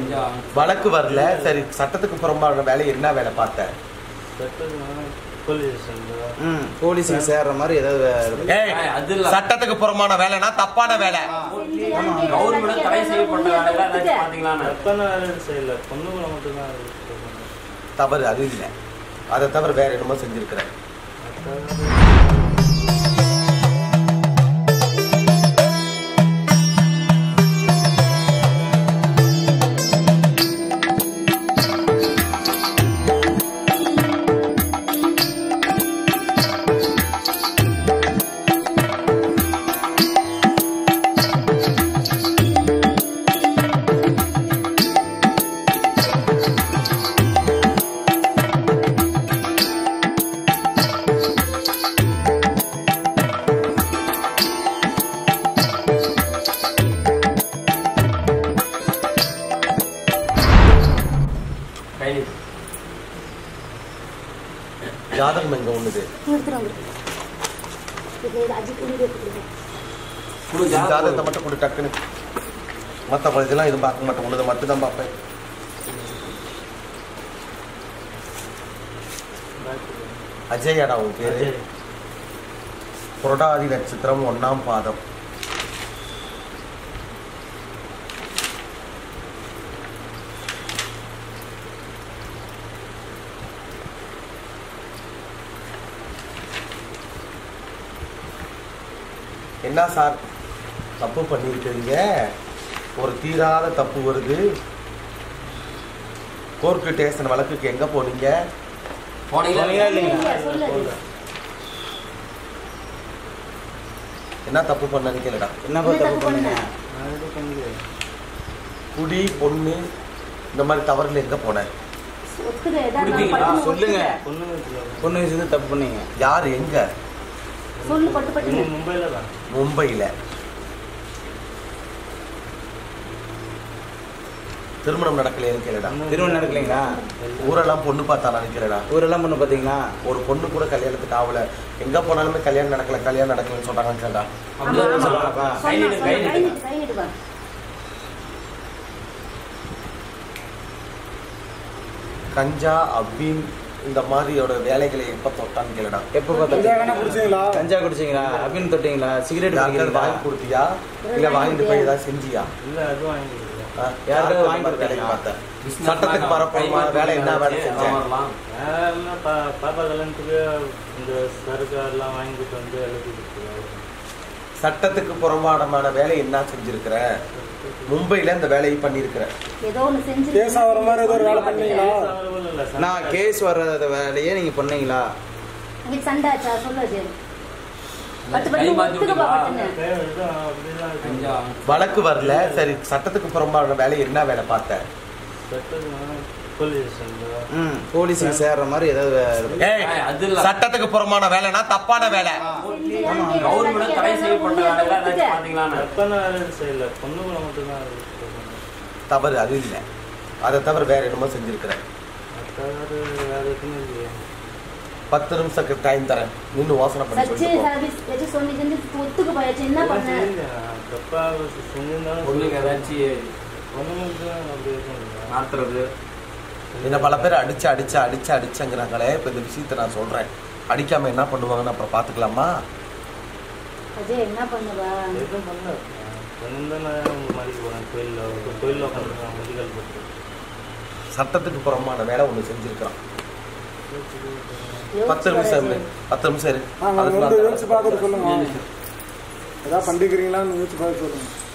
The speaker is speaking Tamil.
செஞ்சோம் வழக்கு வரல சரி சட்டத்துக்கு புறம்பான வேலை என்ன வேலை பார்த்த போலீஸ் ஸ்டேஷன்ல ம் போலீஸுக்கு சேர்ற மாதிரி ஏதாவது வே- ஏய், ஏய், அது இல்ல. சட்டத்துக்கு புறம்பான வேலைனா தப்பான வேலை கவர்மெண்ட் தடை செய்யப்பட்ட வேலைலாம் ஏதாச்சும் பாத்தீங்களான்னு தப்பான வேலை செய்யல பொண்ணுங்களை மட்டும்தான் அது சொல்றேன். தவறு அது இல்லை அதை தவிர வேற என்னமோ செஞ்சிருக்கிறேன் கை ஜாதகம் எங்க ஒண்ணுது குடு ஜாதகத்தை ஜாதகம் மட்டும் கொடு டக்குன்னு மற்ற இதெல்லாம் எதுவும் பார்க்க மாட்டேன் ஒன்று மட்டும் தான் பார்ப்பேன் அஜயாடா உன் பேரு அஜய். புரடாதி நட்சத்திரம் ஒண்ணாம் பாதம் என்ன சார் தப்பு பண்ணியிருக்கிறீங்க ஒரு தீராத தப்பு வருது கோர்ட்டு ஸ்டேஷன் வழக்குக்கு எங்க போனீங்க போனீங்களா போனீங்களா இல்லைங்களா என்ன தப்பு பண்ணன்னு கேளுடா என்னப்பா தப்பு பண்ணுங்க நான் எதுவும் பண்ணலையே. குடி பொண்ணு இந்த மாதிரி தவறுல எங்க போன குடிப்பீங்களா? சொல்லுங்க பொண்ணுங்க இதுல. பொண்ணு விஷயத்துல தப்பு பண்ணீங்க யார் எங்க சொல்லு பட்டு பட்டு இங்க மும்பைல தான் மும்பையில திருமணம் நடக்கலையான்னு கேளுடா திருமணம் நடக்கலைங்களா ஊரெல்லாம் பொண்ணு பார்த்தாலான்னு கேளுடா ஊரெல்லாம் பொண்ணு பார்த்தீங்களா ஒரு பொண்ணு கூட கல்யாணத்துக்கு ஆகல எங்க போனாலுமே கல்யாணம் நடக்கல கல்யாணம் நடக்கலன்னு சொல்றாங்கன்னு கேளுடா அப்படியே ஆமா, ஆமா. சொல்லுவாங்கப்பா. கை சொன்னா, நீட்டு, கை சொன்னா, கை நீட்டு. நீட்டு, கை நீட்டு வா. கஞ்சா அபீன் இந்த மாதிரியோட வேலைகளை எப்ப தொட்டான்னு கேளுடா எப்போ பார்த்தா கஞ்சா குடிச்சீங்களா அப்படின்னு தொட்டீங்களா சிகரெட் யாருக்காவது குடிக்கிறீங்களா வாங்கி கொடுத்தியா இல்ல வாங்கிட்டு போய் ஏதாவது செஞ்சியா இல்ல அதுவும் வாங்கிக்கிறேன் ஆ, யாருக்காவது யாருக்காவது வாங்கி வாங்கி வேலையை கொடுத்தீங்களா? பார்த்த சட்டத்துக்கு பரப்பமா வேலை என்ன வேலை செஞ்ச வரலாம் வேலை பா பாப்பா கல்யாணத்துக்கு இந்த சரக்கு எல்லாம் வாங்கிட்டு வந்து எழுதி கொடுத்துருவாங்க சட்டத்துக்கு புறம்பாடமான வேலை என்ன செஞ்சிருக்கிற மும்பையில இந்த வேலையை பண்ணிருக்கிற ஏதோ ஒண்ணு செஞ்சு கேஸ் ஆகுற மாதிரி ஏதோ ஒரு வேலை பண்ணீங்களா? இல்ல நான் கேஸ் வர்ற வேலையே நீங்க பண்ணீங்களா உங்களுக்கு சண்டை ஆச்சா சொல்லு அஜய் பட்டு கை பட்டு மாத்தி ஒத்துக்கப்பா விட்டீங்களா? பட்டுன்னு அப்படிலாம் இருக்கு. செஞ்சோம் வழக்கு வரல சரி சட்டத்துக்கு புறம்பான வேலை என்ன வேலை பார்த்த சட்டத்துக்கு போலீஸ் ஸ்டேஷன்ல ம் போலீஸுக்கு சேர்ற மாதிரி ஏதாவது வே- ஏய், ஏய், அது இல்ல. சட்டத்துக்கு புறம்பான வேலைனா தப்பான வேலை கவர்மெண்ட் தடை செய்யப்பட்ட வேலைலாம் ஏதாச்சும் பாத்தீங்களான்னு தப்பான வேலை செய்யல பொண்ணுங்களை மட்டும்தான் அது சொல்றேன். தவறு அது இல்லை அதை தவிர வேற என்னமோ செஞ்சிருக்கிறேன் மத்தது வேற எதுவுமே இல்லையே பத்து நிமிஷத்துக்கு டைம் தரேன் நின்னு யோசனை பண்ணி சச்சி சொல்லிட்டு போ. சர்வீஸ் எது சொல்லி செஞ்சு ஒத்துக்கு போயாச்சு என்ன எதுவும் பண்ண செய்யல. தப்பா செஞ்சிருந்தாலும் பொண்ணுங்க ஏதாச்சும் பொண்ணுங்களுக்கு தான் அப்படி இருக்கும் இல்லையா? மாத்துறது என்ன பல பேர் அடிச்சு அடிச்சு அடிச்சு அடிச்சுங்கிறாங்களே இப்போ இந்த விஷயத்தை நான் சொல்றேன் அடிக்காம என்ன பண்ணுவாங்கன்னு அப்புறம் பார்த்துக்கலாமா அஜய் என்ன பண்ணுவா எதுவும் பண்ணல பண்ணிருந்தா நான் மதிக்க போறேன் கோயிலில் கோயிலில் உட்காந்துருக்கேன் மெடிக்கல் போட்டு சட்டத்துக்கு புறம்பான வேலை ஒன்று செஞ்சிருக்கிறான் யோசிச்சு பத்து நிமிஷம் பாரு இரு. பத்து நிமிஷம் இரு ஆ, அதுக்கு வந்து நான் யோசிச்சு பார்த்துட்டு சொல்லுங்க ஏதாவது பண்ணிக்கிறீங்களான்னு யோசிச்சு பார்த்து சொல்லுங்க